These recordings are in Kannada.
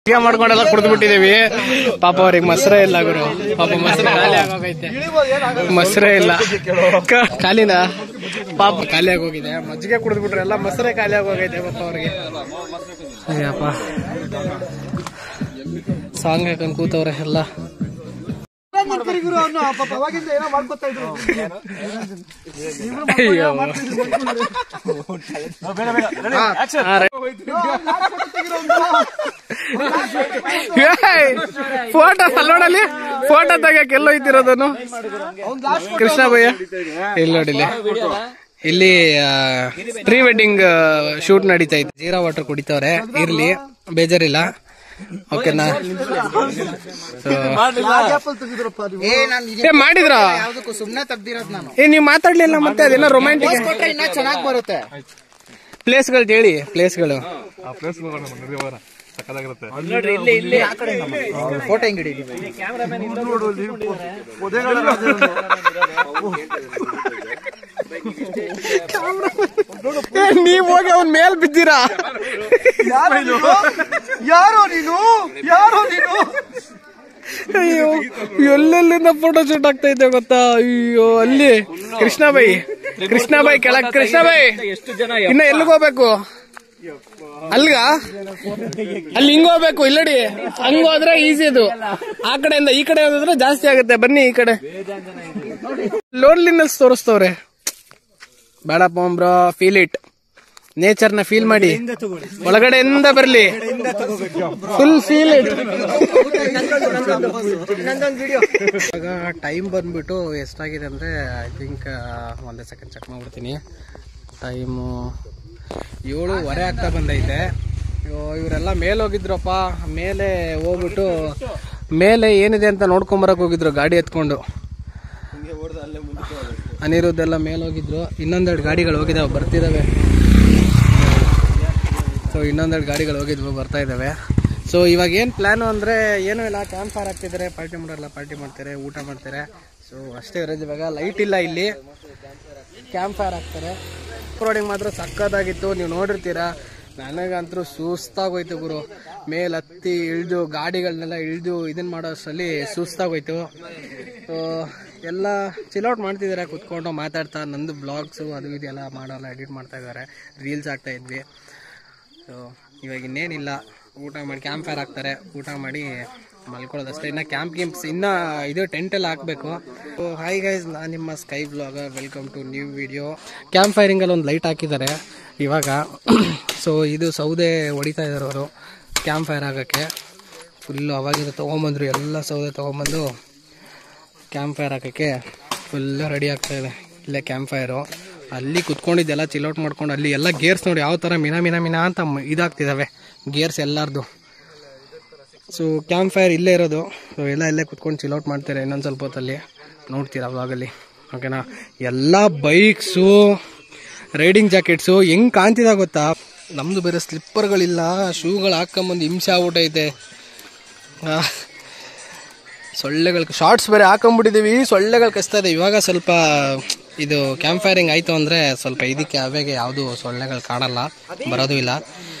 ಮಜ್ಜಿಗೆ ಮಾಡ್ಕೊಂಡೆಲ್ಲ ಕುಡಿದು ಬಿಟ್ಟಿದೀವಿ ಪಾಪ ಅವ್ರಿಗೆ ಮೊಸರೇ ಇಲ್ಲ ಗುರು ಪಾಪ ಮೊಸರು ಖಾಲಿ ಆಗೋಗೈತೆ ಮೊಸರೇ ಇಲ್ಲ ಕ- ಖಾಲಿನಾ ಪಾಪ ಖಾಲಿ ಆಗೋಗಿದೆ ಮಜ್ಜಿಗೆ ಕುಡಿದು ಬಿಟ್ರೆ ಎಲ್ಲ ಮೊಸರೇ ಖಾಲಿ ಆಗೋಗೈತೆ ಪಾಪ ಅವ್ರಿಗೆ ಅಯ್ಯಪ್ಪ ಸಾಂಗ್ ಹಾಕೊಂಡ್ ಕೂತವ್ರೆ ಎಲ್ಲ ಅಯ್ಯೋ ಫೋಟೋ ಅಲ್ಲೋಡಲ್ಲಿ ಫೋಟೋ ತೆಗಿಯಕ್ಕೆ ಎಲ್ಲೋ ಇದ್ದಿರೋದನ್ನು ಕೃಷ್ಣ ಭಯ್ಯ ಇಲ್ಲಿ ನೋಡಿಲಿ ಇಲ್ಲಿ ಪ್ರೀ ವೆಡ್ಡಿಂಗ್ ಶೂಟ್ ನಡೀತಾ ಇತ್ತು ಜೀರಾ ವಾಟರ್ ಕುಡಿತವ್ರೆ ಇರ್ಲಿ ಬೇಜಾರಿಲ್ಲ ಓಕೆನಾ So, ಏ ಮಾಡಿದ್ರ ಸುಮ್ನೆ ತೆಗ್ದಿರೋದ್ ನಾನು ಏ ನೀವು ಮಾತಾಡ್ಲಿಲ್ಲ ಮತ್ತೆ ಅದೇನೋ ರೊಮ್ಯಾಂಟಿಕ್ ಕೊಟ್ರೆ ಇನ್ನ ಚೆನ್ನಾಗ್ ಬರುತ್ತೆ ಪ್ಲೇಸ್ಗಳು ಹೇಳಿ ಪ್ಲೇಸ್ಗಳು ಫೋಟೋ ಹೆಂಗ್ ಹಿಡೀಲಿ ನೀವ್ ಹೋಗಿ ಅವ್ನ್ ಮೇಲ್ ಬಿದ್ದೀರಾ ಯಾರೋ ನೀನು ಯಾರೋ ನೀನು ಅಯ್ಯೋ ಎಲ್ಲೆಲ್ಲಿಂದ ಫೋಟೋ ಶೂಟ್ ಆಗ್ತಾ ಇದೆ ಗೊತ್ತಾ ಅಯ್ಯೋ ಅಲ್ಲಿ ಕೃಷ್ಣಬಾಯಿ ಕೃಷ್ಣಬಾಯಿ ಕೆಳಗ್ ಕೃಷ್ಣಬಾಯಿ ಇನ್ನ ಎಲ್ಲಿಗೆ ಹೋಗ್ಬೇಕು ಅಲ್ಗ ಅಲ್ಲಿ ಹಿಂಗ್ ಹೋಗ್ಬೇಕು ಇಲ್ಲಡಿ ಹಂಗ್ ಹೋದ್ರೆ ಈಸಿ ಅದು ಆ ಕಡೆಯಿಂದ ಈ ಕಡೆ ಹೋದ್ರೆ ಜಾಸ್ತಿ ಆಗುತ್ತೆ ಬನ್ನಿ ಈ ಕಡೆ ಲೋನ್ಲಿನೆಸ್ ತೋರಿಸ್ತವ್ರೆ ಬೇಡಪ್ಪ ಬ್ರೋ ಫೀಲ್ ಇಟ್ ನೇಚರ್ ನ ಫೀಲ್ ಮಾಡಿ ಒಳಗಡೆಯಿಂದ ಬರ್ಲಿ ಫುಲ್ ಫೀಲ್ ಇಟ್ ಇವಾಗ ಟೈಮ್ ಬಂದ್ಬಿಟ್ಟು ಎಷ್ಟಾಗಿದೆ ಅಂದ್ರೆ ಐ ಥಿಂಕ್ ಒಂದೇ ಸೆಕೆಂಡ್ ಚೆಕ್ ಮಾಡ್ಬಿಡ್ತೀನಿ ಟೈಮು ಏಳುವರೆ ಆಗ್ತಾ ಬಂದೈತೆ ಅಯ್ಯೋ, ಇವರೆಲ್ಲ ಮೇಲೆ ಹೋಗಿದ್ರಪ್ಪ ಮೇಲೆ ಹೋಗ್ಬಿಟ್ಟು ಮೇಲೆ ಏನಿದೆ ಅಂತ ನೋಡ್ಕೊಂಬರಕ್ ಹೋಗಿದ್ರು ಗಾಡಿ ಎತ್ಕೊಂಡು ಅನಿರುದ್ದೆಲ್ಲ ಮೇಲೆ ಹೋಗಿದ್ರು ಇನ್ನೊಂದೆರಡು ಗಾಡಿಗಳು ಹೋಗಿದಾವೆ ಬರ್ತಿದಾವೆ ಸೊ ಇನ್ನೊಂದೆರಡು ಗಾಡಿಗಳು ಹೋಗಿದ್ವು ಬರ್ತಾ ಇದ್ದಾವೆ ಸೊ ಇವಾಗ ಏನು ಪ್ಲ್ಯಾನು ಅಂದರೆ ಏನೂ ಇಲ್ಲ ಕ್ಯಾಂಪ್ ಫೈರ್ ಆಗ್ತಿದ್ದಾರೆ ಪಾರ್ಟಿ ಮಾಡೋಲ್ಲ ಪಾರ್ಟಿ ಮಾಡ್ತಾರೆ ಊಟ ಮಾಡ್ತಾರೆ ಸೊ ಅಷ್ಟೇ ಇರೋದು ಇವಾಗ ಲೈಟ್ ಇಲ್ಲ ಇಲ್ಲಿ ಕ್ಯಾಂಪ್ ಫೈರ್ ಆಗ್ತಾರೆ ರೋಡಿಂಗ್ ಮಾತ್ರ ಸಕ್ಕತ್ತಾಗಿತ್ತು ನೀವು ನೋಡಿರ್ತೀರಾ ನನಗಂತೂ ಸುಸ್ತಾಗೋಯ್ತು ಗುರು ಮೇಲ್ ಹತ್ತಿ ಇಳಿದು ಗಾಡಿಗಳನ್ನೆಲ್ಲ ಇಳಿದು ಇದನ್ನ ಮಾಡೋ ಅಷ್ಟರಲ್ಲಿ ಸುಸ್ತಾಗೋಯ್ತು ಸೊ ಎಲ್ಲ ಚಿಲ್ಔಟ್ ಮಾಡ್ತಿದ್ದಾರೆ ಕುತ್ಕೊಂಡು ಮಾತಾಡ್ತಾ ನಂದು ಬ್ಲಾಗ್ಸು ಅದು ಇದು ಎಲ್ಲ ಮಾಡೋಲ್ಲ ಎಡಿಟ್ ಮಾಡ್ತಾ ಇದ್ದಾರೆ ರೀಲ್ಸ್ ಆಗ್ತಾ ಇದ್ವಿ ಸೊ ಇವಾಗ ಇನ್ನೇನಿಲ್ಲ ಊಟ ಮಾಡಿ ಕ್ಯಾಂಪ್ ಫೈರ್ ಹಾಕ್ತಾರೆ ಊಟ ಮಾಡಿ ಮಲ್ಕೊಳ್ಳೋದಷ್ಟೇ ಇನ್ನು ಕ್ಯಾಂಪ್ ಗಿಂಪ್ಸ್ ಇನ್ನ ಇದು ಟೆಂಟ್ ಎಲ್ಲ ಹಾಕಬೇಕು ಸೊ ಹಾಯ್ ಗೈಸ್ ನಾನು ನಿಮ್ಮ sky blog welcome to new video camp ಫೈರಿಂಗಲ್ಲಿ ಒಂದು ಲೈಟ್ ಹಾಕಿದ್ದಾರೆ ಇವಾಗ ಸೊ ಇದು ಸೌದೆ ಹೊಡಿತಾ ಇದ್ದಾರೆ ಅವರು ಕ್ಯಾಂಪ್ ಫೈರ್ ಆಗೋಕ್ಕೆ ಫುಲ್ಲು ಅವಾಗಿಂದ ತೊಗೊಂಬಂದ್ರು ಎಲ್ಲ ಸೌದೆ ತೊಗೊಂಬಂದು ಕ್ಯಾಂಪ್ ಫೈರ್ ಹಾಕೋಕ್ಕೆ ಫುಲ್ಲು ರೆಡಿ ಆಗ್ತಾ ಇದೆ ಇಲ್ಲೇ ಕ್ಯಾಂಪ್ ಫೈರು ಅಲ್ಲಿ ಕುತ್ಕೊಂಡಿದ್ದೆಲ್ಲ ಚಿಲ್ಔಟ್ ಮಾಡ್ಕೊಂಡು ಅಲ್ಲಿ ಎಲ್ಲ ಗೇರ್ಸ್ ನೋಡಿ ಯಾವ ಥರ ಮಿನ ಮಿನ ಮಿನ ಅಂತ ಮ- ಇದಾಗ್ತಿದ್ದಾವೆ ಗೇರ್ಸ್ ಎಲ್ಲಾರ್ದು ಸೊ ಕ್ಯಾಂಪ್ ಫೈರ್ ಇಲ್ಲೇ ಇರೋದು ಸೊ ಎಲ್ಲ ಇಲ್ಲೇ ಕುತ್ಕೊಂಡು ಚಿಲ್ಔಟ್ ಮಾಡ್ತಾರೆ ಇನ್ನೊಂದು ಸ್ವಲ್ಪ ಹೊತ್ತಲ್ಲಿ ನೋಡ್ತೀರಾ ವ್ಲಾಗಲ್ಲಿ ಓಕೆನಾ ಎಲ್ಲ ಬೈಕ್ಸು ರೈಡಿಂಗ್ ಜಾಕೆಟ್ಸು ಹೆಂಗ್ ಕಾಣ್ತಿದ ಗೊತ್ತಾ ನಮ್ದು ಬೇರೆ ಸ್ಲಿಪ್ಪರ್ಗಳಿಲ್ಲ ಶೂಗಳು ಹಾಕೊಂಬಂದು ಹಿಂಸೆ ಆಗ್ಬಿಟ್ಟೈತೆ ಆ, ಸೊಳ್ಳೆಗಳು ಶಾರ್ಟ್ಸ್ ಬೇರೆ ಹಾಕೊಂಡ್ಬಿಟ್ಟಿದೀವಿ ಸೊಳ್ಳೆಗಳು ಕಚ್ತಾ ಇದೆ ಇವಾಗ ಸ್ವಲ್ಪ ಇದು ಕ್ಯಾಂಪ್ ಫೈರಿಂಗ್ ಆಯ್ತು ಅಂದ್ರೆ ಸ್ವಲ್ಪ ಇದಕ್ಕೆ ಅವೆಗೆ ಯಾವುದು ಸೊಳ್ಳೆಗಳು ಕಾಣಲ್ಲ ಬರೋದು ಇಲ್ಲ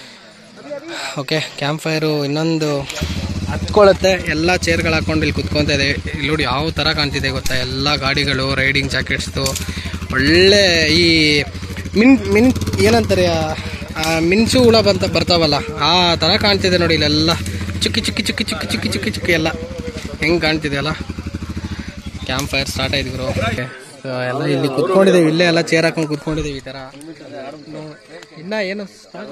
ಓಕೆ ಕ್ಯಾಂಪ್ ಫೈರು ಇನ್ನೊಂದು ಹತ್ಕೊಳ್ಳುತ್ತೆ ಎಲ್ಲ ಚೇರ್ಗಳು ಹಾಕೊಂಡು ಇಲ್ಲಿ ಕುತ್ಕೊತಾ ಇದೆ ಇಲ್ಲಿ ನೋಡಿ ಯಾವ ಥರ ಕಾಣ್ತಿದೆ ಗೊತ್ತಾ ಎಲ್ಲ ಗಾಡಿಗಳು ರೈಡಿಂಗ್ ಜಾಕೆಟ್ಸ್ದು ಒಳ್ಳೆ ಈ ಮಿನ್ ಮಿನ್ ಏನಂತಾರೆ ಆ- ಆ ಮಿನ್ಸು ಹುಳ ಬಂತ ಬರ್ತಾವಲ್ಲ ಆ ಥರ ಕಾಣ್ತಿದೆ ನೋಡಿ ಇಲ್ಲೆಲ್ಲ ಚುಕ್ಕಿ ಚುಕ್ಕಿ ಚುಕ್ಕಿ ಚುಕ್ಕಿ ಚುಕ್ಕಿ ಚುಕ್ಕಿ ಚುಕ್ಕಿ ಎಲ್ಲ ಹೆಂಗೆ ಕಾಣ್ತಿದೆ ಅಲ್ಲ ಕ್ಯಾಂಪ್ ಫೈರ್ ಸ್ಟಾರ್ಟ್ ಆಯ್ತು ಗುರು So, ಎಲ್ಲ ಇಲ್ಲಿ ಕುತ್ಕೊಂಡಿದ್ದೀವಿ ಇಲ್ಲೇ ಎಲ್ಲ ಚೇರ್ ಹಾಕೊಂಡು ಕುತ್ಕೊಂಡಿದ್ದೀವಿ ಈ ಥರ ನೋ- ಇನ್ನ ಏನು start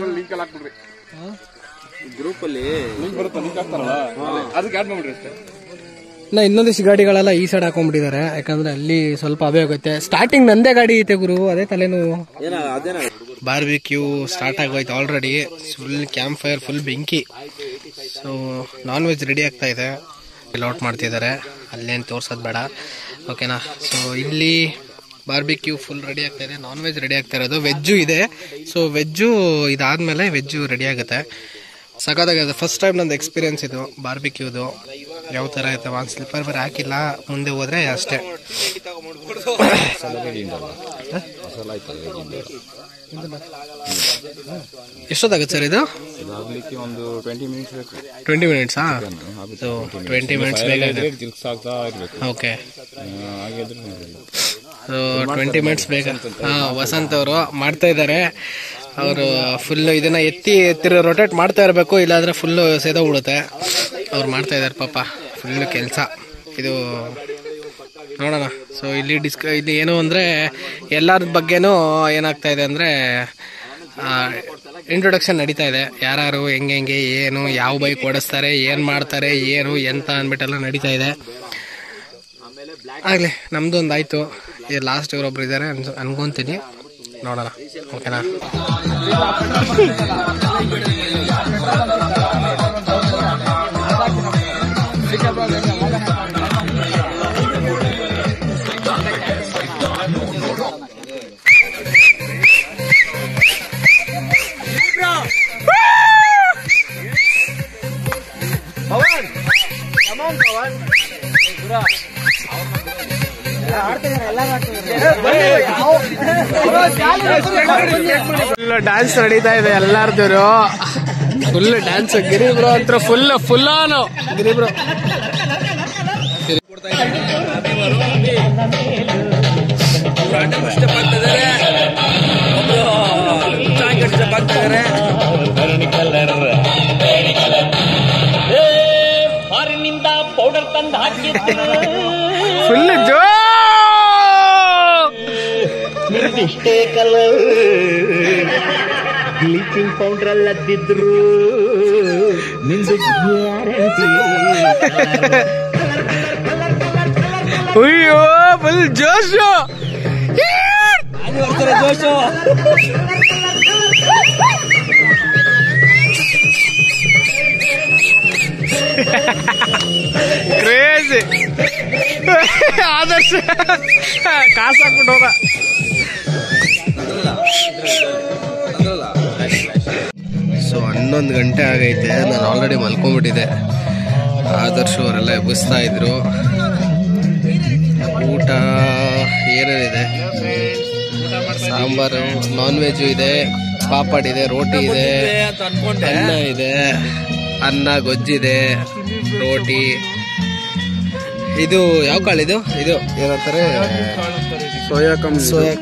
ಇನ್ನ ಇನ್ನೊಂದಿಷ್ಟು ಗಾಡಿಗಳೆಲ್ಲ ಈ ಸೈಡ್ ಹಾಕೊಂಡ್ಬಿಟ್ಟಿದ್ದಾರೆ ಯಾಕಂದ್ರೆ ಅಲ್ಲಿ ಸ್ವಲ್ಪ ಅವೇ ಆಗುತ್ತೆ ಸ್ಟಾರ್ಟಿಂಗ್ ನಂದೇ ಗಾಡಿ ಐತೆ ಗುರು ಅದೇ ತಲೆನೋವು ಬಾರ್ಬಿಕ್ಯೂ ಸ್ಟಾರ್ಟ್ ಆಗೋಯ್ತು already full camp fire full ಬೆಂಕಿ ಸೊ ನಾನ್ ವೆಜ್ ರೆಡಿ ಆಗ್ತಾ ಇದೆ ಔಟ್ ಮಾಡ್ತಿದ್ದಾರೆ ಅಲ್ಲೇನು ತೋರ್ಸೋದು ಬೇಡ ಓಕೆನಾ ಸೊ ಇಲ್ಲಿ ಬಾರ್ಬಿಕ್ಯೂ ಫುಲ್ ರೆಡಿ ಆಗ್ತಾ ಇದೆ ನಾನ್ ವೆಜ್ ರೆಡಿ ಆಗ್ತಾ ಇರೋದು ವೆಜ್ಜು ಇದೆ ಸೊ ವೆಜ್ಜು ಇದಾದ್ಮೇಲೆ ವೆಜ್ಜು ರೆಡಿ ಆಗುತ್ತೆ ಸಖತ್ತಾಗಿದೆ ಫಸ್ಟ್ ಟೈಮ್ ನಂದು ಎಕ್ಸ್ಪೀರಿಯನ್ಸ್ ಇದು ಬಾರ್ಬಿಕ್ಯೂದು ಯಾವ ಥರ ಐತೆ ಒಂದು ಸ್ಲಿಪ್ಪರ್ ಬೇರೆ ಹಾಕಿಲ್ಲ ಮುಂದೆ ಹೋದ್ರೆ ಅಷ್ಟೇ ಎಷ್ಟೊತ್ತಾಗುತ್ತೆ ಸರ್ ಇದು ಇದಾಗ್ಲಿಕ್ಕೆ ಒಂದು ಟ್ವೆಂಟಿ ಮಿನಿಟ್ಸ್ ಬೇಕು ಟ್ವೆಂಟಿ ಮಿನಿಟ್ಸಾ ಸೊ ಟ್ವೆಂಟಿ ಮಿನಿಟ್ಸ್ ಬೇಕಾಗುತ್ತೆ ತಿರ್ಗ್ಸಾಗ್ತಾ ಇರ್ಬೇಕು ಓಕೆ ಆ, ಹಾಗಿದ್ರೆ ನೋಡಿಲ್ಲ. ಸೊ ಟ್ವೆಂಟಿ ಮಿನಿಟ್ಸ್ ಬೇಕಾ ಹಾಂ ವಸಂತ್ ಅವರು ಮಾಡ್ತಾ ಇದ್ದಾರೆ ಅವರು ಫುಲ್ ಇದನ್ನ ಎತ್ತಿ ತಿರು ರೊಟೇಟ್ ಮಾಡ್ತಾ ಇರಬೇಕು ಇಲ್ಲಾಂದ್ರೆ ಫುಲ್ಲು ಸೇದೋಗ್ಬಿಡುತ್ತೆ ಅವ್ರು ಮಾಡ್ತಾ ಇದ್ದಾರೆ ಪಾಪ ಫುಲ್ ಕೆಲಸ ಇದು ನೋಡೋಣ ಸೊ ಇಲ್ಲಿ ಡಿಸ್ಕ ಇಲ್ಲಿ ಏನು ಅಂದರೆ ಎಲ್ಲರ ಬಗ್ಗೆನೂ ಏನಾಗ್ತಾ ಇದೆ ಅಂದರೆ ಇಂಟ್ರೊಡಕ್ಷನ್ ನಡೀತಾ ಇದೆ ಯಾರು ಹೆಂಗೆ ಹೆಂಗೆ ಏನು ಯಾವ ಬೈಕ್ ಓಡಿಸ್ತಾರೆ ಏನು ಮಾಡ್ತಾರೆ ಏನು ಎಂತ ಅಂದ್ಬಿಟ್ಟೆಲ್ಲ ನಡೀತಾ ಇದೆ ಆಗಲಿ ನಮ್ದು ಒಂದು ಆಯಿತು ಇದು ಲಾಸ್ಟ್ ಇವರೊಬ್ರು ಇದ್ದಾರೆ ಅನ್ಸ್ ಅನ್ಕೊಂತೀನಿ ನೋಡೋಣ ಓಕೆನಾ ಫುಲ್ ಡ್ಯಾನ್ಸ್ ನಡೀತಾ ಇದೆ ಎಲ್ಲಾರ್ದು ಫುಲ್ ಡ್ಯಾನ್ಸ್ ಗಿರಿಬ್ರು ಹತ್ರ ಫುಲ್ ಫುಲ್ ಆನು ಗಿರಿಬ್ರು ಫಾರಿನಿಂದ ಪೌಡರ್ ತಂದು ಹಾಕಿದ್ರು ಫುಲ್ ಜೋ ನಿರ್ದಿಷ್ಟೇ ಕಲರ್ ಬ್ಲೀಚಿಂಗ್ ಪೌಡರ್ ಅಲ್ಲದಿದ್ರು ನಿಂದು ಗ್ಯಾರಂಟಿ ಅಯ್ಯೋ ಫುಲ್ ಜೋಶು ಕ್ರೇಜಿ ಆದರ್ಶ ಕಾಸು ಹಾಕ್ಬಿಟ್ಟು ಹೋದ ಸೊ ಹನ್ನೊಂದು ಗಂಟೆ ಆಗೈತೆ ನಾನು ಆಲ್ರೆಡಿ ಮಲ್ಕೊಂಡ್ಬಿಟ್ಟಿದ್ದೆ ಆದರ್ಶ ಅವರೆಲ್ಲ ಎಬ್ಬಿಸ್ತಾ ಇದ್ರು ಊಟ ಏನೇನಿದೆ ಸಾಂಬಾರು ನಾನ್ ವೆಜ್ ಇದೆ ಪಾಪಡ್ ಇದೆ ರೋಟಿ ಇದೆ ಅನ್ನ ಇದೆ ಅನ್ನ ಗೊಜ್ಜಿದೆ ರೋಟಿ ಇದು ಯಾವ ಕಾಳಿದು ಇದು ಏನಂತಾರೆ ಸೋಯಾ ಕಮ್ ಸೋಯಾ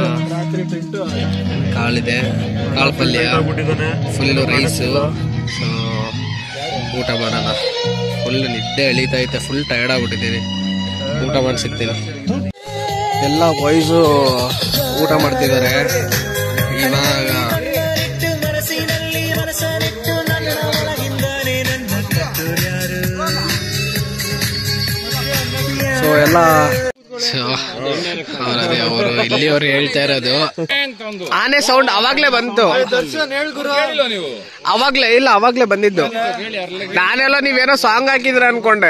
ಕಾಳಿದೆ ಕಾಳು ಪಲ್ಯ ಫುಲ್ಲು ರೈಸು ಸೊ ಊಟ ಮಾಡೋಣ ಫುಲ್ ನಿದ್ದೆ ಎಳೀತಾ ಐತೆ ಫುಲ್ ಟಯರ್ಡ್ ಆಗ್ಬಿಟ್ಟಿದ್ದೀನಿ ಊಟ ಮಾಡಿ ಸಿಗ್ತೀನಿ ಎಲ್ಲ ಬಾಯ್ಸು ಊಟ ಮಾಡ್ತಿದ್ದಾರೆ ಇವಾಗ ಸೊ ಎಲ್ಲ ಸೊ ಅದೇ ಅವರು ಇಲ್ಲಿಯವರು ಹೇಳ್ತಾ ಇರೋದು ಆನೆ ಸೌಂಡ್ ಅವಾಗ್ಲೇ ಬಂತು ಅವಾಗ್ಲೇ ಇಲ್ಲ ಅವಾಗ್ಲೇ ಬಂದಿದ್ದು ನಾನೆಲ್ಲ ನೀವೇನೋ ಸಾಂಗ್ ಹಾಕಿದ್ರ ಅನ್ಕೊಂಡೆ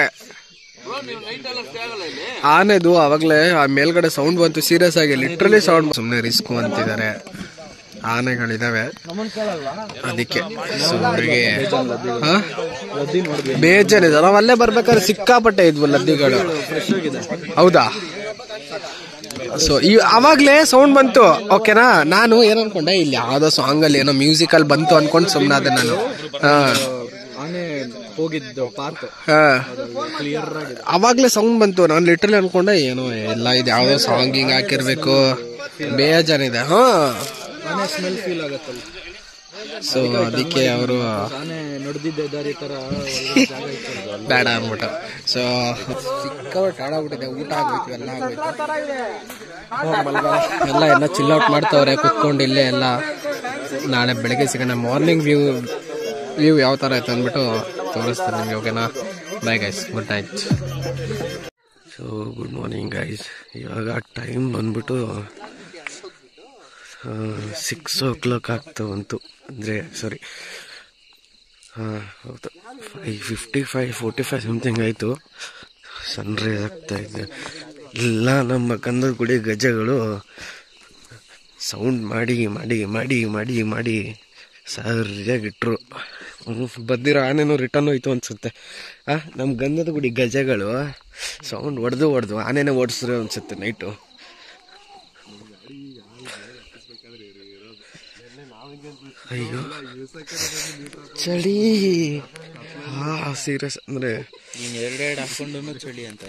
ಆನೆದು ಅವಾಗ್ಲೇ ಆ ಮೇಲ್ಗಡೆ ಸೌಂಡ್ ಬಂತು ಸೀರಿಯಸ್ ಆಗಿ ಲಿಟ್ರಲಿ ಸೌಂಡ್ ಸುಮ್ಮನೆ ರಿಸ್ಕು ಅಂತಿದ್ದಾರೆ ಆನೆಗಳಿದಾವೆ ಅದಕ್ಕೆ ಸೊ ಅವ್ರಿಗೆ ಹಾ? ಬೇಜಾನಿದೆ ನಾವು ಅಲ್ಲೇ ಬರ್ಬೇಕಾದ್ರೆ ಸಿಕ್ಕಾಪಟ್ಟೆ ಇದ್ವು ಲದ್ದಿಗಳು ಹೌದಾ ಸೊ ಈ ಅವಾಗ್ಲೇ ಸೌಂಡ್ ಬಂತು ಓಕೆನಾ ನಾನು ಏನ್ ಅನ್ಕೊಂಡೆ ಇಲ್ಲಿ ಯಾವ್ದೋ ಸಾಂಗ್ ಅಲ್ಲಿ ಏನೋ ಮ್ಯೂಸಿಕಲ್ ಬಂತು ಅನ್ಕೊಂಡು ಸುಮ್ಮನಾದೆ ನಾನು ಹಾ ಹೋಗಿದ್ದು ಪಾರ್ಕ್ ಹಾ. ಅವಾಗ್ಲೇ ಸೌಂಡ್ ಬಂತು ನಾನು ಲಿಟ್ರಲಿ ಅನ್ಕೊಂಡೆ ಏನೋ ಎಲ್ಲ ಇದು ಯಾವ್ದೋ ಸಾಂಗ್ ಹಿಂಗ್ ಹಾಕಿರ್ಬೇಕು ಬೇಜಾನಿದೆ ಹಾ ಆನೆ ಸ್ಮೆಲ್ ಫೀಲ್ ಆಗತ್ತಲ್ಲ ಸೊ ಅದಕ್ಕೆ ಅವರು ಆನೆ ನಡೆದಿದ್ದ ದಾರಿ ತರ ಬೇಡ ಅಂದ್ಬಿಟ್ಟು ಸೊ ಸಿಕ್ಕಾಪಟ್ಟೆ ಹಾಳಾಗ್ಬಿಟ್ಟಿದೆ ಊಟ ಆಗ್ಬೇಕು ಎಲ್ಲ ಆಗ್ಬೇಕು ಹೋಗ್ ಮಲ್ಗೋಣ. ಎಲ್ಲ ಎಲ್ಲ ಚಿಲ್ ಔಟ್ ಮಾಡ್ತವ್ರೆ ಕುತ್ಕೊಂಡು ಇಲ್ಲೇ ಎಲ್ಲ ನಾಳೆ ಬೆಳಗ್ಗೆ ಸಿಗೋಣ ಮಾರ್ನಿಂಗ್ ವ್ಯೂ ವ್ಯೂ ಯಾವ ಥರ ಆಯ್ತು ಅಂದ್ಬಿಟ್ಟು ತೋರಿಸ್ತೀನಿ ನಿಮಗೆ ಓಕೆನಾ bye guys good night so good morning guys ಇವಾಗ ಟೈಮ್ ಬಂದ್ಬಿಟ್ಟು ಸಿಕ್ಸ್ ಓ ಕ್ಲಾಕ್ ಆಗ್ತಾ ಬಂತು ಅಂದರೆ ಸಾರಿ ಹಾಂ ಹೌದು five fifty five forty five something ಆಯಿತು ಸನ್ರೈಸ್ ಆಗ್ತಾ ಇದೆ ಎಲ್ಲ ನಮ್ಮ ಕಂದದ ಗುಡಿ ಗಜಗಳು ಸೌಂಡ್ ಮಾಡಿ ಮಾಡಿ ಮಾಡಿ ಮಾಡಿ ಮಾಡಿ ಸರಿಯಾಗಿಟ್ರು ಬದ್ದಿರೋ ಆನೆನೂ ರಿಟರ್ನ್ ಹೋಯ್ತು ಅನ್ಸುತ್ತೆ ಆ ನಮ್ಮ ಗಂಧದ ಗುಡಿ ಗಜಗಳು ಸೌಂಡ್ ಹೊಡೆದು ಹೊಡೆದು ಆನೆನೇ ಓಡಿಸಿದ್ರು ಅನ್ಸುತ್ತೆ ನೈಟು ಅಯ್ಯೋ ಚಳಿ ಹಾ ಸೀರಿಯಸ್ ಅಂದ್ರೆ ನೀನ್ ಎರಡೆರಡು ಹಾಕೊಂಡು ಚಳಿ ಅಂತ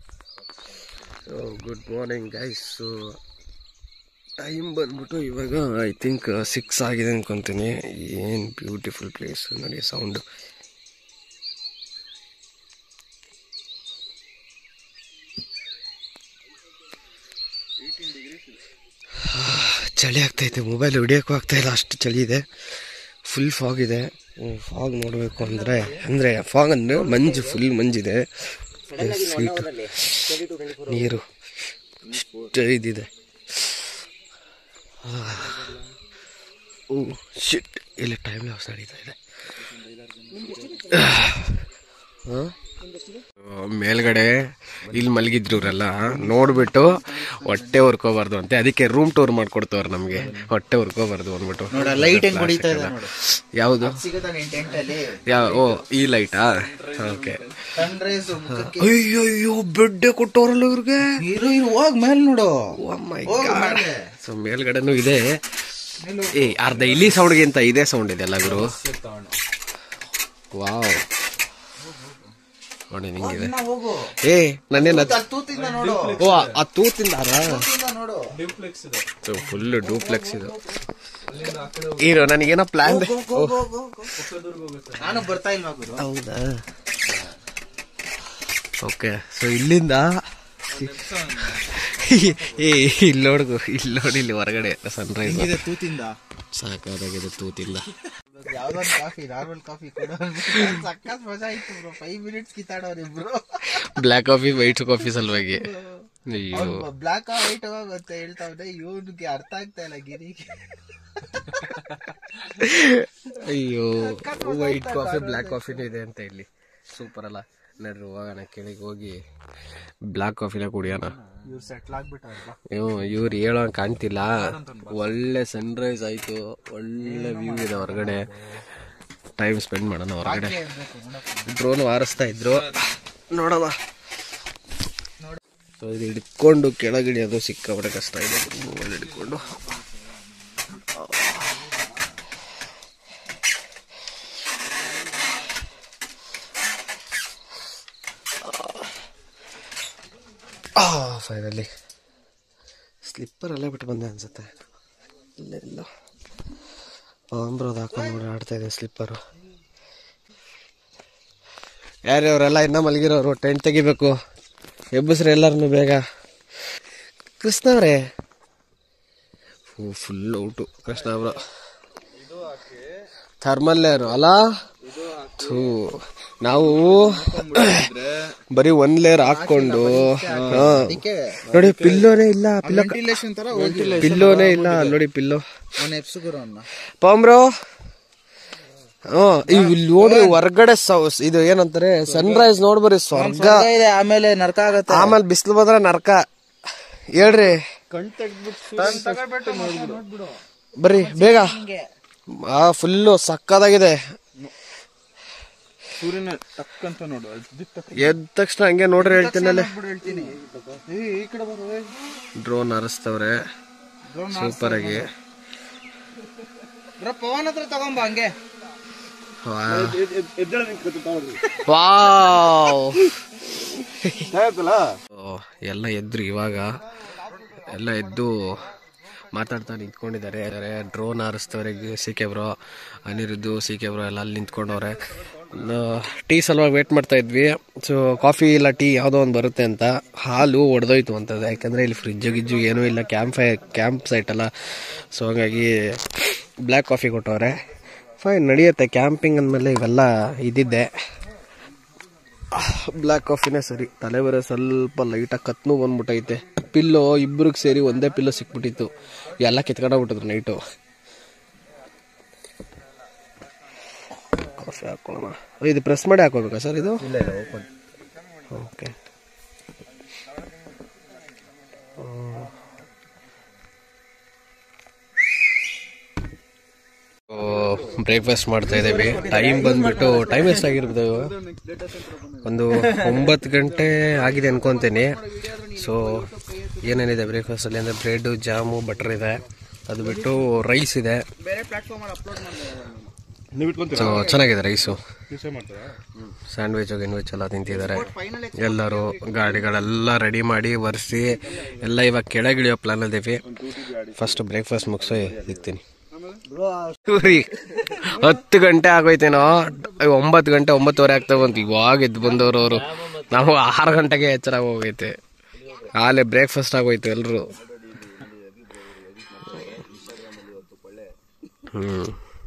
good morning guys so time ಬಂದ್ಬಿಟ್ಟು ಇವಾಗ ಐ ಥಿಂಕ್ ಸಿಕ್ಸ್ ಆಗಿದೆ ಅನ್ಕೊಂತೀನಿ ಏನು ಬ್ಯೂಟಿಫುಲ್ ಪ್ಲೇಸ್ ನೋಡಿ ಸೌಂಡು ಚಳಿ ಆಗ್ತೈತೆ ಮೊಬೈಲ್ ಹಿಡಿಯೋಕ್ಕೂ ಆಗ್ತಾ ಇಲ್ಲ ಅಷ್ಟು ಚಳಿ ಇದೆ ಫುಲ್ ಫಾಗ್ ಇದೆ ಫಾಗ್ ನೋಡಬೇಕು ಅಂದರೆ ಅಂದರೆ ಫಾಗ್ ಅಂದರೆ ಮಂಜು ಫುಲ್ ಮಂಜಿದೆ ಸ್ವೀಟ್ ನೀರು ಇಷ್ಟು ಇದಿದೆ ಓ ಶಿಟ್ ಇಲ್ಲಿ ಟೈಮ್ ಲಾಸ್ ನಡೀತಾ ಇದೆ ಹಾಂ ಮೇಲ್ಗಡೆ ಇಲ್ಲಿ ಮಲಗಿದ್ರು ಇವರೆಲ್ಲ ನೋಡ್ಬಿಟ್ಟು ಹೊಟ್ಟೆ ಹುರ್ಕೋಬಾರ್ದು ಅಂತೆ ಅದಕ್ಕೆ ರೂಮ್ ಟೂರ್ ಮಾಡ್ಕೊಡ್ತವ್ರು ನಮಗೆ ಹೊಟ್ಟೆ ಹುರ್ಕೋಬಾರ್ದು ಅಂದ್ಬಿಟ್ಟು ಲೈಟ್ ಹೆಂಗ್ ಹೊಡಿತಾ ಇದೆ ನೋಡು ಯಾವುದು ಸಿಗುತ್ತಾ ನಿನ್ ಟೆಂಟ್ ಅಲ್ಲಿ ಯಾವ ಓ ಈ ಲೈಟಾ ಓಕೆ ಸನ್ ರೈಸ್ ಅಯ್ಯೋ ಅಯ್ಯೋ ಬೆಡ್ಡೆ ಕೊಟ್ಟವ್ರಲ್ಲ ಇವ್ರಿಗೆ ಇರು ಇರು ಹೋಗ್ ಮೇಲ್ ನೋಡು ಸೊ ಮೇಲ್ಗಡೆನೂ ಇದೆ ಏ ಅರ್ಧ ಇಲ್ಲಿ ಸೌಂಡ್ಗಿಂತ ಇದೇ ಸೌಂಡ್ ಇದೆ ಅಲ್ಲ ಗುರು ವಾವ್ ನೋಡಿ ನಿಂಗಿದೆ ಹೋಗು ಏ ನನ್ನೇನ ತೂತಿಂದ ನೋಡು ಓ ಆ ತೂತಿಂದಾರ ತೂತಿಂದ ನೋಡು ಫುಲ್ ಡೂಪ್ಲೆಕ್ಸ್ ಇದು ಇರೋ ನನಗೇನೋ ಪ್ಲಾನ್ ನಾನು ಬರ್ತಾ ಇಲ್ವಾ ಗುರು ಹೌದಾ ಓಕೆ ಸೊ ಇಲ್ಲಿಂದ ಏ ಇಲ್ಲಿ ನೋಡ್ಗು ಇಲ್ಲಿ ನೋಡಿ ಇಲ್ಲಿ ಹೊರಗಡೆ ಸನ್ರೈಸ್ ಇದೆ ತೂತಿಂದ ಸಾಕಾಗಿದೆ ತೂತಿಲ್ಲ ಯಾವ್ದೊಂದು ಕಾಫಿ ನಾರ್ಮಲ್ ಕಾಫಿ ಕೊಡೋ ಸಕ್ಕತ್ ಮಜಾ ಇತ್ತು ಬ್ರೋ ಫೈವ್ ಮಿನಿಟ್ಸ್ ಕಿತ್ತಾಡೋರು ಇಬ್ರು ಬ್ಲ್ಯಾಕ್ ಕಾಫಿ ವೈಟ್ ಕಾಫಿ ಸಲುವಾಗಿ ಅಯ್ಯೋ ಬ್ಲಾಕ್ ವೈಟ್ ಅಂತ ಹೇಳ್ತಾವ್ರೆ ಇವನಿಗೆ ಅರ್ಥ ಆಗ್ತಾ ಇಲ್ಲ ಗಿರಿಗೆ ಅಯ್ಯೋ ವೈಟ್ ಕಾಫಿ ಬ್ಲ್ಯಾಕ್ ಕಾಫಿನೂ ಇದೆ ಅಂತ ಇಲ್ಲಿ ಸೂಪರ್ ಅಲ್ಲ ನಡ್ರಿ ಹೋಗೋಣ ಕೆಳಗೆ ಹೋಗಿ ಬ್ಲ್ಯಾಕ್ ಕಾಫಿನ ಕುಡಿಯೋಣ ಇವ್ರು ಸೆಟ್ಲ್ ಆಗ್ಬಿಟ್ಟಾರಲ್ಲ ಇವ್ ಇವ್ರು ಹೇಳೋ ಕಾಣ್ತಿಲ್ಲ ಒಳ್ಳೆ ಸನ್ರೈಸ್ ಆಯ್ತು ಒಳ್ಳೆ ವ್ಯೂ ಇದೆ ಹೊರಗಡೆ ಟೈಮ್ ಸ್ಪೆಂಡ್ ಮಾಡೋಣ ಹೊರಗಡೆ ಡ್ರೋನ್ ಹಾರಿಸ್ತಾ ಇದ್ರು ನೋಡೋಣ ಸೊ ಇದು ಹಿಡ್ಕೊಂಡು ಕೆಳಗಿಳಿಯೋದು ಸಿಕ್ಕಾಪಟ್ಟೆ ಕಷ್ಟ ಇದೆ ಮೊಬೈಲ್ ಹಿಡ್ಕೊಂಡು ಫೈನಲಿ ಸ್ಲಿಪ್ಪರ್ ಅಲ್ಲೇ ಬಿಟ್ಟು ಬಂದೆ ಅನ್ಸುತ್ತೆ ಇಲ್ಲೇ ಇಲ್ಲ ಅಂಬ್ರೋದು ಹಾಕೊಂಡು ನೋಡಿ ಆಡ್ತಾ ಇದೆ ಸ್ಲಿಪ್ಪರು ಯಾರ್ಯಾವರೆಲ್ಲ ಇನ್ನೂ ಮಲಗಿರೋರು ಟೆಂಟ್ ತೆಗಿಬೇಕು ಎಬ್ಬಿಸ್ರಿ ಎಲ್ಲರನ್ನು ಬೇಗ ಕೃಷ್ಣ ಅವರೇ ಓ ಫುಲ್ ಔಟು ಕೃಷ್ಣ ಅವರು ಥರ್ಮಲ್ಲೇರು ಅಲ್ಲ ಥೂ ನಾವು ಬರೀ ಒಂದ್ ಲೇಯರ್ ಹಾಕೊಂಡು ಹಾ. ನೋಡಿ ಪಿಲ್ಲೋನೇ ಇಲ್ಲ ಪಿಲ್ಲೋ ವೆಂಟಿಲೇಷನ್ ತರ ಹೋಗಿಲ್ಲ ಪಿಲ್ಲೋನೇ ಇಲ್ಲ ಅಲ್ಲಿ ನೋಡಿ ಪಿಲ್ಲೋ ಅವನ ಎಪ್ಸುಗುರು ಅವನ್ನ ಪಾಮ್ರೋ ಹ್ಮ್ ಇಲ್ಲಿ ನೋಡ್ರಿ ಹೊರ್ಗಡೆ ಸೌ- ಇದು ಏನಂತಾರೆ ಸನ್ರೈಸ್ ನೋಡ್ಬರಿ ಸ್ವರ್ಗ ಇದೆ ಆಮೇಲೆ ನರ್ಕ ಆಗತ್ತೆ ಆಮೇಲೆ ಬಿಸಿಲು ಬಂದ್ರೆ ನರ್ಕ ಹೇಳ್ರಿ ಬರ್ರಿ ಬೇಗ ಆ ಫುಲ್ಲು ಸಕ್ಕದಾಗಿದೆ ಸೂರ್ಯನ ಟಕ್ ಅಂತ ನೋಡು ಎದ್ದ ತಕ್ಷಣ ಹಂಗೆ ನೋಡ್ರಿ ಹೇಳ್ತೀನಲ್ಲೇ ಹೇಳ್ತೀನಿ ಈ ಕಡೆ ಬರೋ ಡ್ರೋನ್ ಹಾರಿಸ್ತವ್ರೆ ಸೂಪರ್ ಆಗಿ ಪವನ್ ಹತ್ರ ತಗೊಂಬ ಹಂಗೆ ವಾವ್ ಓ, ಎಲ್ಲ ಎದ್ರು ಇವಾಗ ಎಲ್ಲ ಎದ್ದು ಮಾತಾಡ್ತಾ ನಿಂತ್ಕೊಂಡಿದ್ದಾರೆ ಡ್ರೋನ್ ಹಾರಿಸ್ತವ್ರೆ C K bro Anirudh C K bro ಎಲ್ಲ ಅಲ್ಲಿ ನಿಂತ್ಕೊಂಡವ್ರೆ ಟೀ ಸಲುವಾಗಿ ವೇಟ್ ಮಾಡ್ತಾ ಇದ್ವಿ ಸೊ ಕಾಫಿ ಇಲ್ಲ ಟೀ ಯಾವುದೋ ಒಂದು ಬರುತ್ತೆ ಅಂತ ಹಾಲು ಒಡೆದೋಯ್ತು ಅಂತದೆ ಯಾಕಂದರೆ ಇಲ್ಲಿ ಫ್ರಿಜ್ಜು ಗಿಜ್ಜು ಏನೂ ಇಲ್ಲ ಕ್ಯಾಂಪ್ ಫೈ ಕ್ಯಾಂಪ್ ಸೈಟ್ ಅಲ್ಲ ಸೊ ಹಾಗಾಗಿ ಬ್ಲ್ಯಾಕ್ ಕಾಫಿ ಕೊಟ್ಟವ್ರೆ ಫೈನ್ ನಡೆಯುತ್ತೆ ಕ್ಯಾಂಪಿಂಗ್ ಅಂದಮೇಲೆ ಇವೆಲ್ಲ ಇದ್ದಿದ್ದೆ ಬ್ಲ್ಯಾಕ್ ಕಾಫಿನೇ ಸರಿ ತಲೆ ಬೇರೆ ಸ್ವಲ್ಪ ಲೈಟಾಗಿ ಕತ್ನು ಬಂದ್ಬಿಟ್ಟೈತೆ ಪಿಲ್ಲು ಇಬ್ಬರಿಗೆ ಸೇರಿ ಒಂದೇ ಪಿಲ್ಲು ಸಿಕ್ಬಿಟ್ಟಿತ್ತು ಎಲ್ಲ ಕಿತ್ಕೊಂಡೋಗ್ಬಿಟ್ಟಿದ್ರು ನೈಟು ಕಾಫಿ ಹಾಕೊಳ್ಳೋಣ ಇದು ಪ್ರೆಸ್ ಮಾಡಿ ಹಾಕೋಬೇಕಾ ಸರ್ ಇದು ಓಕೆ ಬ್ರೇಕ್ಫಾಸ್ಟ್ ಮಾಡ್ತಾ ಇದ್ದೀವಿ ಟೈಮ್ ಬಂದ್ಬಿಟ್ಟು ಟೈಮ್ ಎಷ್ಟಾಗಿರ್ಬೋದು ಇವಾಗ? ಒಂದು ಒಂಬತ್ತು ಗಂಟೆ ಆಗಿದೆ ಅನ್ಕೊಂತೀನಿ ಸೊ ಏನೇನಿದೆ ಬ್ರೇಕ್ಫಾಸ್ಟಲ್ಲಿ ಅಂದರೆ ಬ್ರೆಡ್ಡು ಜಾಮು ಬಟರ್ ಇದೆ ಅದು ಬಿಟ್ಟು ರೈಸ್ ಇದೆ ಬೇರೆ ಪ್ಲಾಟ್ಫಾರ್ಮ್ ಅಲ್ಲಿ ಅಪ್ಲೋಡ್ ಮಾಡಿದ್ದಾರೆ ನೀವು ಇಟ್ಕೊಂತೀರಾ ಸೊ ಚೆನ್ನಾಗಿದೆ ರೈಸು ಯೂಸೇ ಮಾಡ್ತಾರಾ ಸ್ಯಾಂಡ್ವಿಚ್ ಗಿನ್ವಿಚ್ ಎಲ್ಲ ತಿಂತಿದ್ದಾರೆ ಎಲ್ಲರೂ ಗಾಡಿಗಳೆಲ್ಲ ರೆಡಿ ಮಾಡಿ ಒರೆಸಿ ಎಲ್ಲ ಇವಾಗ ಕೆಳಗಿಳಿಯೋ ಪ್ಲಾನ್ ಇದ್ದೀವಿ ಫಸ್ಟ್ ಬ್ರೇಕ್ಫಾಸ್ಟ್ ಮುಗಿಸೋ ಸಿಗ್ತೀನಿ ಇವ್ರಿ, ಹತ್ತು ಗಂಟೆ ಆಗೋಯ್ತೇನೋ ಒಂಬತ್ತು ಗಂಟೆ ಒಂಬತ್ತುವರೆ ಆಗ್ತಾ ಬಂತು ಇವಾಗ ಎದ್ದು ಬಂದವರು ಅವರು ನಾವು ಆರು ಗಂಟೆಗೆ ಎಚ್ಚರ ಹೋಗೈತೆ ಆಲೆ ಬ್ರೇಕ್ಫಾಸ್ಟ್ ಆಗೋಯ್ತು ಎಲ್ಲರೂ ಹ್ಮ್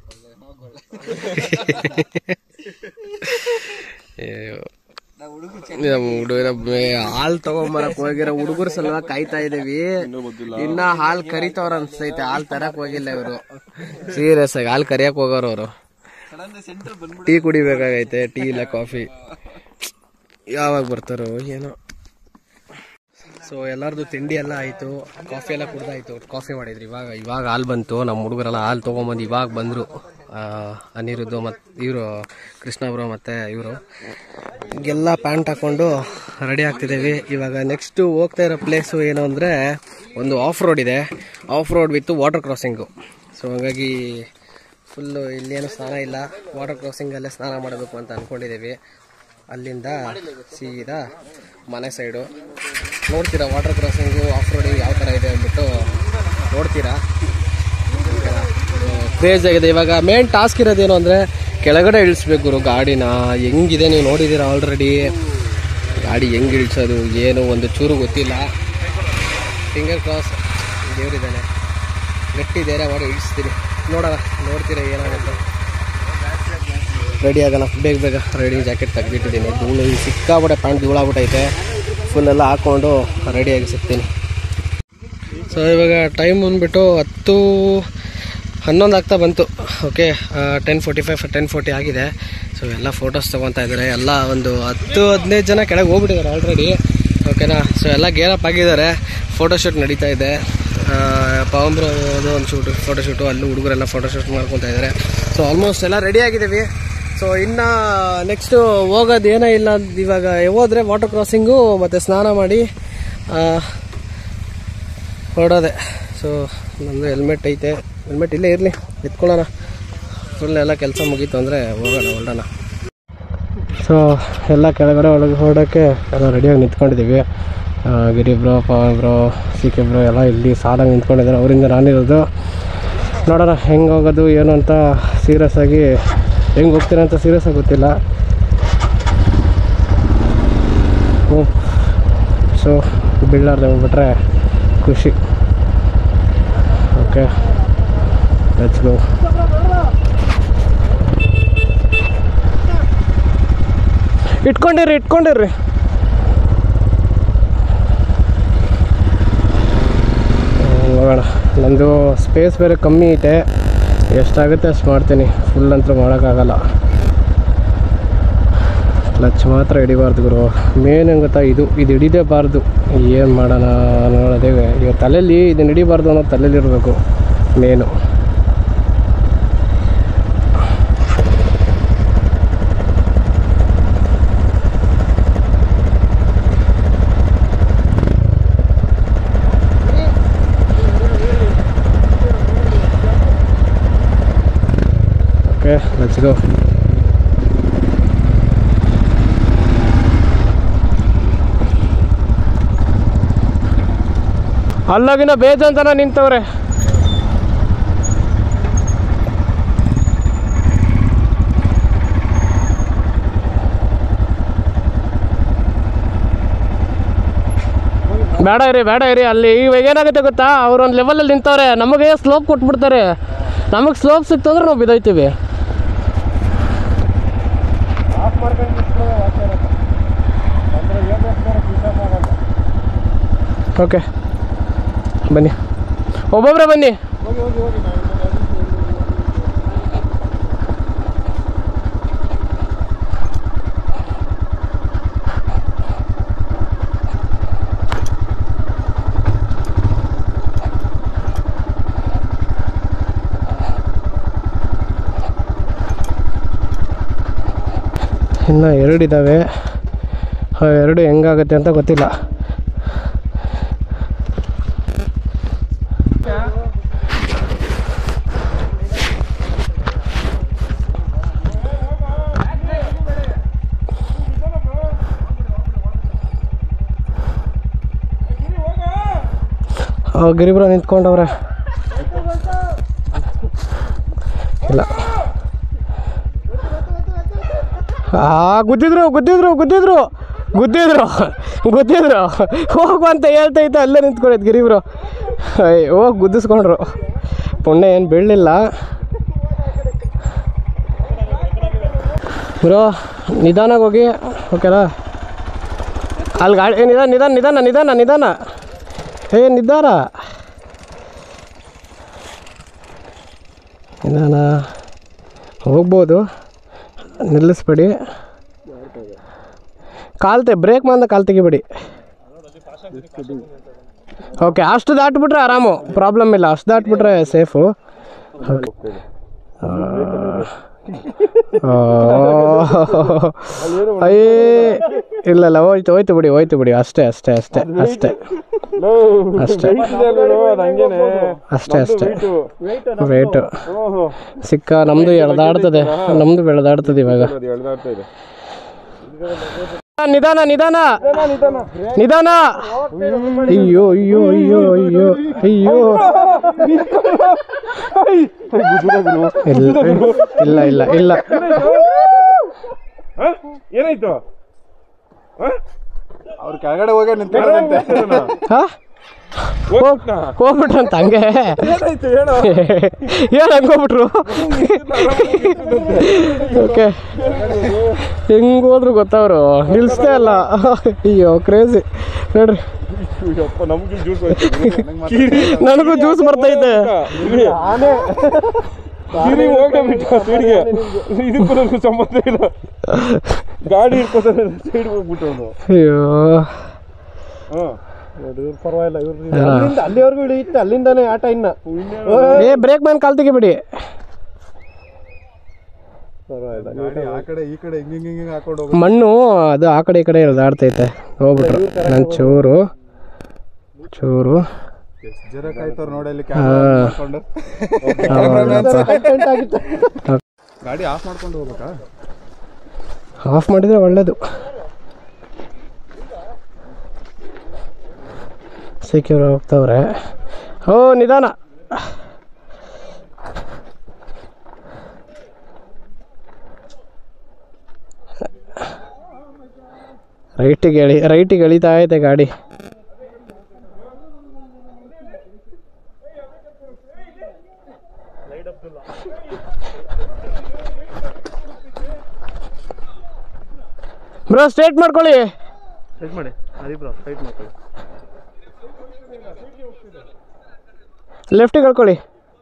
ಅಯ್ಯೋ. ನಮ್ಮ ಹುಡುಗರ ಹಾಲ್ ತಗೊಂಬರಕ್ ಹೋಗಿರೋ ಹುಡುಗರ ಸಲುವಾಗಿ ಕಾಯ್ತಾ ಇದೀವಿ ಇನ್ನ ಹಾಲ್ ಕರಿತವ್ರ ಅನ್ಸ್ತೈತೆ ಹಾಲ್ ತರಕ್ ಹೋಗಿಲ್ಲ ಇವರು ಸೀರಿಯಸ್ ಆಗಿ ಹಾಲ್ ಕರಿಯಕ್ ಹೋಗೋರು ಅವರು ಟೀ ಕುಡಿಬೇಕಾಗೈತೆ ಟೀ ಇಲ್ಲ ಕಾಫಿ ಯಾವಾಗ ಬರ್ತಾರೋ ಏನೋ ಸೊ ಎಲ್ಲರದು ತಿಂಡಿ ಎಲ್ಲ ಆಯ್ತು ಕಾಫಿ ಎಲ್ಲ ಕುಡ್ದಾಯ್ತು ಕಾಫಿ ಮಾಡಿದ್ರು ಇವಾಗ ಇವಾಗ ಹಾಲು ಬಂತು ನಮ್ಮ ಹುಡುಗರೆಲ್ಲ ಹಾಲು ತೊಗೊಂಬಂದು ಇವಾಗ ಬಂದರು ಅನಿರುದ್ದು ಮತ್ತು ಇವರು ಕೃಷ್ಣ ಬ್ರೋ ಮತ್ತು ಇವರು ಎಲ್ಲ ಪ್ಯಾಂಟ್ ಹಾಕೊಂಡು ರೆಡಿ ಆಗ್ತಿದ್ದೀವಿ ಇವಾಗ ನೆಕ್ಸ್ಟು ಹೋಗ್ತಾ ಇರೋ ಪ್ಲೇಸು ಏನು ಅಂದರೆ ಒಂದು ಆಫ್ ರೋಡ್ ಇದೆ off road with water crossing so ಹಾಗಾಗಿ ಫುಲ್ಲು ಇಲ್ಲೇನು ಸ್ನಾನ ಇಲ್ಲ ವಾಟರ್ ಕ್ರಾಸಿಂಗಲ್ಲೇ ಸ್ನಾನ ಮಾಡಬೇಕು ಅಂತ ಅಂದ್ಕೊಂಡಿದ್ದೀವಿ ಅಲ್ಲಿಂದ ಸೀದಾ ಮನೆ ಸೈಡು ನೋಡ್ತೀರಾ ವಾಟರ್ ಕ್ರಾಸಿಂಗು ಆಫ್ ರೋಡಿಂಗ್ ಯಾವ ಥರ ಇದೆ ಅಂದ್ಬಿಟ್ಟು ನೋಡ್ತೀರಾ ಕ್ರೇಜ್ ಆಗಿದೆ ಇವಾಗ ಮೇನ್ ಟಾಸ್ಕ್ ಇರೋದೇನು ಅಂದರೆ ಕೆಳಗಡೆ ಇಳಿಸ್ಬೇಕು ಗುರು ಗಾಡಿನ ಹೆಂಗಿದೆ ನೀವು ನೋಡಿದ್ದೀರಾ ಆಲ್ರೆಡಿ ಗಾಡಿ ಹೆಂಗೆ ಇಳಿಸೋದು ಏನು ಒಂದು ಚೂರು ಗೊತ್ತಿಲ್ಲ ಫಿಂಗರ್ ಕ್ರಾಸ್ ದೇವರಿದ್ದಾನೆ ಗಟ್ಟಿ ಧೈರ್ಯ ಮಾಡಿ ಇಳಿಸ್ತೀನಿ ನೋಡೋಣ ನೋಡ್ತೀರಾ ಏನಾಗುತ್ತೆ ರೆಡಿ ಆಗೋಣ ಬೇಗ ಬೇಗ ರೆಡಿ ಜಾಕೆಟ್ ತೆಗೆದಿಟ್ಟಿದ್ದೀನಿ ಧೂಳು ಈ ಸಿಕ್ಕಾಬಿಟ್ಟೆ ಪ್ಯಾಂಟ್ ಧೂಳಾಗ್ಬಿಟ್ಟೈತೆ ಫುಲ್ ಎಲ್ಲ ಹಾಕ್ಕೊಂಡು ರೆಡಿಯಾಗಿ ಸಿಗ್ತೀನಿ ಸೊ ಇವಾಗ ಟೈಮ್ ಬಂದ್ಬಿಟ್ಟು ಹತ್ತು ಹನ್ನೊಂದು ಆಗ್ತಾ ಬಂತು okay ten forty five ten forty ಆಗಿದೆ ಸೊ ಎಲ್ಲ ಫೋಟೋಸ್ ತೊಗೊತಾ ಇದ್ದಾರೆ ಎಲ್ಲ ಒಂದು ಹತ್ತು ಹದಿನೈದು ಜನ ಕೆಳಗೆ ಹೋಗ್ಬಿಟ್ಟಿದ್ದಾರೆ ಆಲ್ರೆಡಿ ಓಕೆನಾ ಸೊ ಎಲ್ಲ ಗೇರಪ್ ಆಗಿದ್ದಾರೆ ಫೋಟೋಶೂಟ್ ನಡೀತಾ ಇದೆ ಪವಂಬ್ರು ಒಂದು ಶೂಟ್ ಫೋಟೋಶೂಟು ಅಲ್ಲಿ ಹುಡುಗರೆಲ್ಲ ಫೋಟೋಶೂಟ್ ಮಾಡ್ಕೊತಾ ಇದ್ದಾರೆ ಸೊ ಆಲ್ಮೋಸ್ಟ್ ಎಲ್ಲ ರೆಡಿ ಆಗಿದ್ದೀವಿ ಸೊ ಇನ್ನು ನೆಕ್ಸ್ಟು ಹೋಗೋದು ಏನೋ ಇಲ್ಲ ಇವಾಗ ಹೋದ್ರೆ ವಾಟರ್ ಕ್ರಾಸಿಂಗು ಮತ್ತು ಸ್ನಾನ ಮಾಡಿ ಆ, ಹೊರಡೋದೆ ಸೊ ನಮ್ಮದು ಹೆಲ್ಮೆಟ್ ಐತೆ ಹೆಲ್ಮೆಟ್ ಇಲ್ಲೇ ಇರಲಿ ಎತ್ಕೊಳ್ಳೋಣ ಫುಲ್ ಎಲ್ಲ ಕೆಲಸ ಮುಗೀತು ಅಂದರೆ ಹೋಗೋಣ ಹೊರಡೋಣ ಸೊ ಎಲ್ಲ ಕೆಳಗಡೆ ಒಳಗೆ ಹೊರಡೋಕ್ಕೆ ಎಲ್ಲ ರೆಡಿಯಾಗಿ ನಿಂತ್ಕೊಂಡಿದ್ದೀವಿ ಆ, Giri bro Pavan bro C K bro ಎಲ್ಲ ಇಲ್ಲಿ ಸಾಲಾಗಿ ನಿಂತ್ಕೊಂಡಿದ್ದಾರೆ ಅವರಿಂದ ನಾನಿರೋದು ನೋಡೋಣ ಹೆಂಗೆ ಹೋಗೋದು ಏನು ಅಂತ ಸೀರಿಯಸ್ ಆಗಿ ಹೆಂಗೆ ಹೋಗ್ತೀನಿ ಅಂತ ಸೀರಿಯಸ್ ಆಗಿ ಗೊತ್ತಿಲ್ಲ ಸೊ ಬೀಳಾರ್ದೆ ಹೋಗ್ಬಿಟ್ರೆ ಖುಷಿ ಓಕೆ ಲೆಟ್ಸ್ ಗೋ ಇಟ್ಕೊಂಡಿರಿ ಇಟ್ಕೊಂಡಿರ್ರಿ ಹ್ಮ್, ನೋಡೋಣ ನಂದು ಸ್ಪೇಸ್ ಬೇರೆ ಕಮ್ಮಿ ಐತೆ ಎಷ್ಟಾಗುತ್ತೆ ಅಷ್ಟು ಮಾಡ್ತೀನಿ ಫುಲ್ ಅಂತೂ ಮಾಡೋಕ್ಕಾಗಲ್ಲ ಕ್ಲಚ್ ಮಾತ್ರ ಹಿಡಿಬಾರ್ದು ಗುರು ಮೇನ್ ಹೆಂಗೆ ಗೊತ್ತಾ ಇದು ಇದು ಹಿಡಿದೇಬಾರ್ದು ಏನು ಮಾಡೋಣ ನೋಡೋದೇ ಈಗ ತಲೆಯಲ್ಲಿ ಇದನ್ನ ಹಿಡಿಬಾರ್ದು ಅನ್ನೋದು ತಲೆಯಲ್ಲಿ ಇರಬೇಕು ಮೇನು ಓಕೆ ಲೆಟ್ಸ್ ಗೋ ಅಲ್ಲಾಗಿನ ಬೇಜಂತನ ನಿಂತವ್ರೆ ಬೇಡ ಇರಿ ಬೇಡ ಇರಿ ಅಲ್ಲಿ ಇವಾಗ ಏನಾಗುತ್ತೆ ಗೊತ್ತಾ ಅವ್ರು ಒಂದು ಲೆವೆಲಲ್ಲಿ ನಿಂತವ್ರೆ ನಮಗೆ ಸ್ಲೋಪ್ ಕೊಟ್ಬಿಡ್ತಾರೆ ನಮಗೆ ಸ್ಲೋಪ್ ಸಿಕ್ತು ಅಂದ್ರೆ ನಾವು ಬಿದ್ದೋಯ್ತೀವಿ ಓಕೆ ಬನ್ನಿ ಒಬ್ಬೊಬ್ಬರೇ ಬನ್ನಿ ಇನ್ನು ಎರಡಿದ್ದಾವೆ ಆ ಎರಡು ಹೆಂಗಾಗುತ್ತೆ ಅಂತ ಗೊತ್ತಿಲ್ಲ ಗಿರಿಬ್ರ ನಿಂತ್ಕೊಂಡವ್ರೆ ಇಲ್ಲ ಆ ಗುದ್ದಿದ್ರು ಗುದ್ದಿದ್ರು ಗುದ್ದಿದ್ರು ಗುದ್ದಿದ್ರು ಗುದ್ದಿದ್ರು ಹೋಗು ಅಂತ ಹೇಳ್ತೈತೆ ಅಲ್ಲೇ ನಿಂತ್ಕೊಳೈತೆ ಗಿರಿಬ್ರು ಅಯ್ಯೋ ಗುದ್ದಿಸ್ಕೊಂಡ್ರು ಪುಣ್ಯ ಏನು ಬೀಳಲಿಲ್ಲ ಬ್ರೋ ನಿಧಾನಾಗಿ ಹೋಗಿ ಓಕೆನಾ ಅಲ್ಲಿ ಗಾಡಿ ಏ ನಿಧಾನ ನಿಧಾನ ನಿಧಾನ ನಿಧಾನ ನಿಧಾನ ಏ ನಿಧಾನ ನಿಧಾನ ಹೋಗ್ಬೋದು ನಿಲ್ಲಿಸ್ಬೇಡಿ ಕಾಲ್ ತೆ ಬ್ರೇಕ್ ಮಾಡಿದ ಕಾಲ್ ತೆಗಿಬೇಡಿ ಓಕೆ ಅಷ್ಟು ದಾಟ್ಬಿಟ್ರೆ ಆರಾಮು ಪ್ರಾಬ್ಲಮ್ ಇಲ್ಲ ಅಷ್ಟು ದಾಟ್ಬಿಟ್ರೆ ಸೇಫು ಅಯ್ಯೇ ಇಲ್ಲ ಇಲ್ಲ ಹೋಯ್ತು ಹೋಯ್ತು ಬಿಡಿ ಹೋಯ್ತು ಬಿಡಿ ಅಷ್ಟೇ ಅಷ್ಟೇ ಅಷ್ಟೇ ಅಷ್ಟೇ ಅಷ್ಟೇ ಅಷ್ಟೇ ಅಷ್ಟೇ ವೇಟು ಸಿಕ್ಕ ನಮ್ದು ಎಳ್ದಾಡ್ತದೆ ನಮ್ದು ಬೆಳೆದಾಡ್ತದೆ ಇವಾಗ ನಿಧಾನ ನಿಧಾನ ನಿಧಾನ ಅಯ್ಯೋ ಅಯ್ಯೋ ಅಯ್ಯೋ ಅಯ್ಯೋ ಅಯ್ಯೋ ಇಲ್ಲ ಇಲ್ಲ ಇಲ್ಲ ಇಲ್ಲ ಏನಾಯ್ತು ಅವ್ರು ಕೆಳಗಡೆ ಹೋಗಿ ನಿಂತ್ಕೊಳ್ಳೋದಂತೆ ಹಾ ಹೋಗ್ಬಿಟ್ರಂತ ಹಂಗೆ ಏನು ಹಂಗೆ ಹೋಗ್ಬಿಟ್ರು ಓಕೆ ಹೆಂಗ್ ಹೋದ್ರು ಗೊತ್ತವ್ರು ನಿಲ್ಸ್ತೇ ಅಲ್ಲ ಅಯ್ಯೋ ಕ್ರೇಜಿ ನೋಡ್ರಿ ಯಪ್ಪ ನಮ್ಗೆ ಜ್ಯೂಸ್ ನನಗೂ ಜ್ಯೂಸ್ ಬರ್ತೈತೆ ಕಿರಿ ಹೋಗ್ಬಿಟ್ಟ ಸೈಡ್ಗೆ ಇದಕ್ಕೂ ನನಗೂ ಸಂಬಂಧ ಇಲ್ಲ ಗಾಡಿ ಇಟ್ಕೋತಾರೆ ಸೈಡ್ ಹೋಗ್ಬಿಟ್ಟು ಅವನು ಅಯ್ಯೋ ಹಾಂ ಅಲ್ಲಿವರೆಗೂ ಇಳಿಯುತ್ತೆ ಅಲ್ಲಿಂದಾನೇ ಆಟ ಇನ್ನ ಏ ಬ್ರೇಕ್ ಮ್ಯಾನ್ ಕಾಲ್ ತೆಗಿಬಿಡಿ ಆ ಕಡೆ ಈ ಕಡೆ ಹಿಂಗ್ ಹಿಂಗ್ ಹಿಂಗ್ ಹಾಕೊಂಡು ಹೋಗಿ ಮಣ್ಣು ಅದು ಆ ಕಡೆ ಈ ಕಡೆ ಆಡ್ತೈತೆ ಹೋಗ್ಬಿಟ್ರು ನನ್ನ ಚೂರು ಚೂರು ಜರ ಕಾಯ್ತವ್ರು ನೋಡಿ ಅಲ್ಲಿ ಹಾ. ಹಾಕೊಂಡು ಗಾಡಿ ಆಫ್ ಮಾಡ್ಕೊಂಡು ಹೋಗ್ಬೇಕಾ ಆಫ್ ಮಾಡಿದರೆ ಒಳ್ಳೇದು ಸೆಕ್ಯೂರ್ ಹೋಗ್ತವ್ರೆ ಓ ನಿಧಾನ ರೈಟಿಗೆ ಎಳಿ ರೈಟಿಗೆ ಎಳಿತಾ ಐತೆ ಗಾಡಿ ಬ್ರೋ ಸ್ಟ್ರೇಟ್ ಮಾಡ್ಕೊಳ್ಳಿ ಸೈಡ್ ಮಾಡಿ ಅದಿ ಬ್ರೋ ಸೈಡ್ ಮಾಡ್ಕೊಳ್ಳಿ ಲೆಫ್ಟಿಗೆ ಕಳ್ಕೊಳ್ಳಿ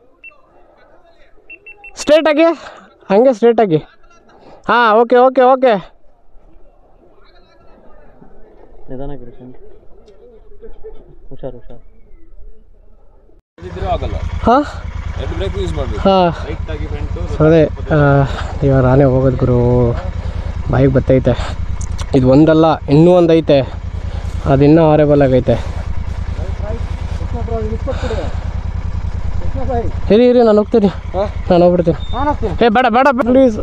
ಸ್ಟ್ರೇಟ್ ಆಗಿ ಹಾಗೆ ಸ್ಟ್ರೇಟ್ ಆಗಿ ಹಾಂ ಓಕೆ ಓಕೆ ಓಕೆ ನಿಧಾನಗಿರಿ ಹುಷಾರು ಹುಷಾರು ಹಾಂ ಹಾಂ ಅದೇ ಆ, ಇವಾಗ ನಾನೇ ಹೋಗೋದು ಗುರು ಬಾಯಿಗೆ ಬತ್ತೈತೆ ಇದು ಒಂದಲ್ಲ ಇನ್ನೂ ಒಂದು ಐತೆ ಅದು ಇನ್ನೂ ಆರೇಬಲ್ ಆಗೈತೆ ಇರಿ ಇರಿ ನಾನು ಹೋಗ್ತೀನಿ ನಾನು ಹೋಗ್ಬಿಡ್ತೀನಿ ಏ ಬೇಡ ಬೇಡ ಪ್ಲೀಸ್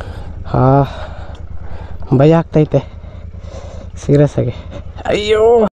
ಹಾಂ ಭಯ ಆಗ್ತೈತೆ ಸೀರಿಯಸ್ ಆಗಿ ಅಯ್ಯೋ